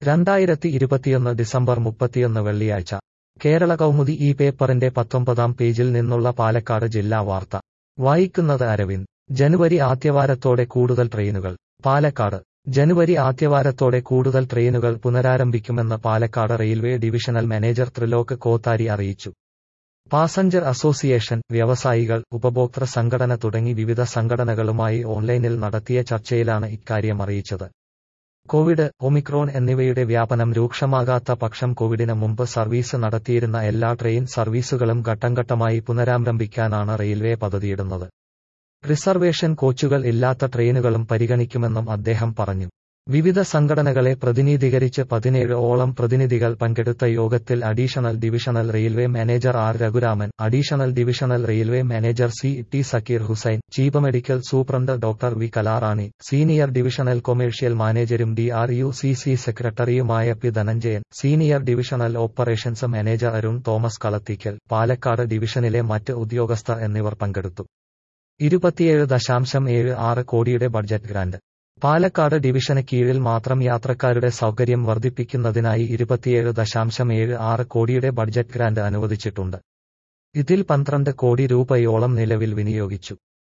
രണ്ടായിരത്തി ഇരുപത്തിയൊന്ന് ഡിസംബർ മുപ്പത്തിയൊന്ന് വെള്ളിയാഴ്ച കേരള കൗമുദി ഈ പേപ്പറിന്റെ പത്തൊമ്പതാം പേജിൽ നിന്നുള്ള പാലക്കാട് ജില്ലാ വാർത്ത വായിക്കുന്നത് അരവിന്ദ് ജനുവരി ആദ്യവാരത്തോടെ കൂടുതൽ ട്രെയിനുകൾ പാലക്കാട് ജനുവരി ആദ്യവാരത്തോടെ കൂടുതൽ ട്രെയിനുകൾ പുനരാരംഭിക്കുമെന്ന് Palakkad railway divisional manager Trilok Kothari അറിയിച്ചു പാസഞ്ചർ അസോസിയേഷൻ വ്യവസായികൾ ഉപഭോക്തൃ സംഘടന തുടങ്ങി വിവിധ സംഘടനകളുമായി ഓൺലൈനിൽ നടത്തിയ ചർച്ചയിലാണ് ഇക്കാര്യം അറിയിച്ചത് കോവിഡ് ഒമിക്രോൺ എന്നിവയുടെ വ്യാപനം രൂക്ഷമാകാത്ത പക്ഷം കോവിഡിന് മുമ്പ് സർവീസ് നടത്തിയിരുന്ന എല്ലാ ട്രെയിൻ സർവീസുകളും ഘട്ടംഘട്ടമായി പുനരാരംഭിക്കാനാണ് റെയിൽവേ പദ്ധതിയിടുന്നത് റിസർവേഷൻ കോച്ചുകൾ ഇല്ലാത്ത ട്രെയിനുകളും പരിഗണിക്കുമെന്നും അദ്ദേഹം പറഞ്ഞു വിവിധ സംഘടനകളെ പ്രതിനിധീകരിച്ച് പതിനേഴ് ഓളം പ്രതിനിധികൾ പങ്കെടുത്ത യോഗത്തിൽ additional divisional railway manager R Raghuraman additional divisional railway manager C T Zakir Hussain chief medical superintendent doctor V Kalarani senior divisional commercial മാനേജരും D R U C C സെക്രട്ടറിയുമായ P Dhananjayan senior divisional operations manager Arun Thomas Kalathikkal Palakkad ഡിവിഷനിലെ മറ്റ് ഉദ്യോഗസ്ഥർ എന്നിവർ പങ്കെടുത്തു ഇരുപത്തിയേഴ് ദശാംശം ഏഴ് ആറ് കോടിയുടെ ബഡ്ജറ്റ് ഗ്രാന്റ് പാലക്കാട് ഡിവിഷന് കീഴിൽ മാത്രം യാത്രക്കാരുടെ സൗകര്യം വർദ്ധിപ്പിക്കുന്നതിനായി ഇരുപത്തിയേഴ് ദശാംശം ഏഴ് ആറ് കോടിയുടെ ബഡ്ജറ്റ് ഗ്രാന്റ് അനുവദിച്ചിട്ടുണ്ട് ഇതിൽ പന്ത്രണ്ട് കോടി രൂപയോളം നിലവിൽ വിനിയോഗിച്ചു